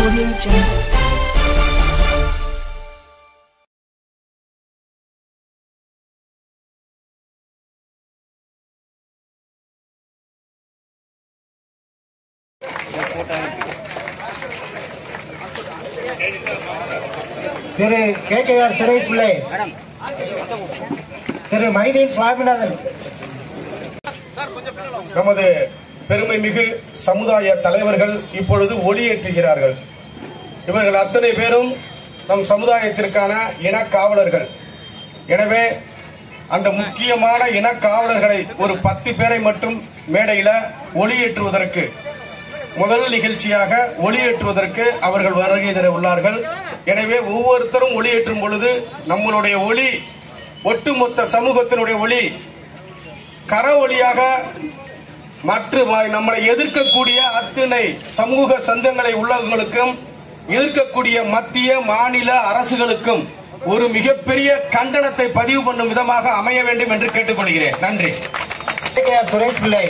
Audio Jungle. திரு K K R Suresh Pillai திரு மைதீன் சுவாமிநாதன் நமது பெருமை மிகு சமுதாய தலைவர்கள் இப்பொழுது ஒளியேற்றுகிறார்கள் இவர்கள் அத்தனை பேரும் நம் சமுதாயத்திற்கான இனக்காவலர்கள் எனவே அந்த முக்கியமான இனக்காவலர்களை ஒரு பத்து பேரை மட்டும் மேடையில ஒளியேற்றுவதற்கு முதல் நிகழ்ச்சியாக ஒளியேற்றுவதற்கு அவர்கள் வருகை தர உள்ளார்கள் எனவே ஒவ்வொருத்தரும் ஒளியேற்றும் பொழுது நம்மளுடைய ஒளி ஒட்டுமொத்த சமூகத்தினுடைய ஒளி கர ஒளியாக மற்ற நம்மளை எதிர்க்கக்கூடிய அத்தனை சமூக சந்தங்களை உள்ளவர்களுக்கும் எதிர்க்கக்கூடிய மத்திய மாநில அரசுகளுக்கும் ஒரு மிகப்பெரிய கண்டனத்தை பதிவு பண்ணும் விதமாக அமைய வேண்டும் என்று கேட்டுக்கொள்கிறேன் நன்றி K K R Suresh Pillai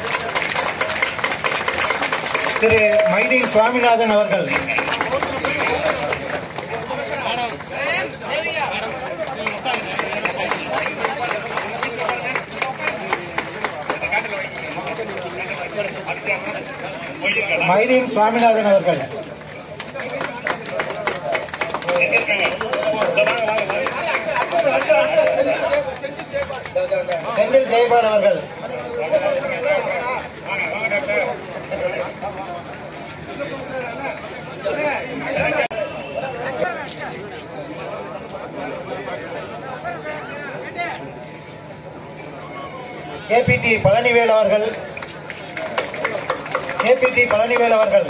திரு மைதீன் சுவாமிநாதன் அவர்கள் மைதீன் சுவாமிநாதன் அவர்கள் செந்தில் ஜெயபால் அவர்கள் கேபிடி பழனிவேல் அவர்கள் கேபிடி பழனிவேல் அவர்கள்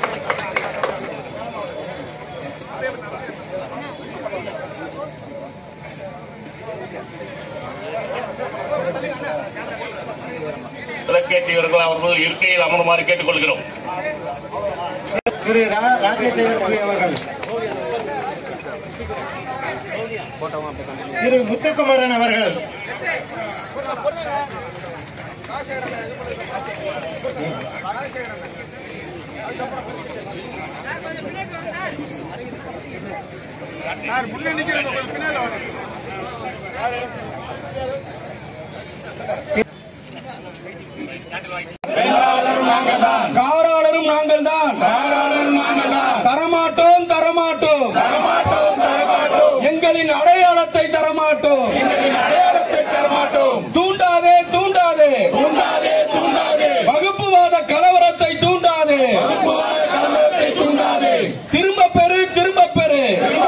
விளக்கேற்றியவர்கள் அவர்கள் இருக்கையில் அமருமாறு கேட்டுக்கொள்கிறோம் திரு ரா- ராஜசேகர் அவர்கள் திரு முத்துக்குமரன் அவர்கள் காராளரும் நாங்கள் தான் தரமாட்டோம் தரமாட்டோம் எங்களின் அடையாளத்தை தரமாட்டோம் தூண்டாதே தூண்டாதே வகுப்புவாத கலவரத்தை தூண்டாதே திரும்ப பெறு திரும்ப பெறு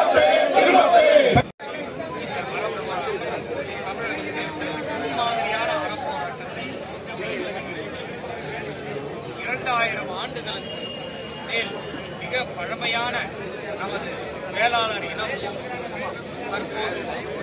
இரண்டாயிரம் ஆண்டுகளுக்கு மேல் மிக பழமையான நமது வேளாளர் இனம் தற்போது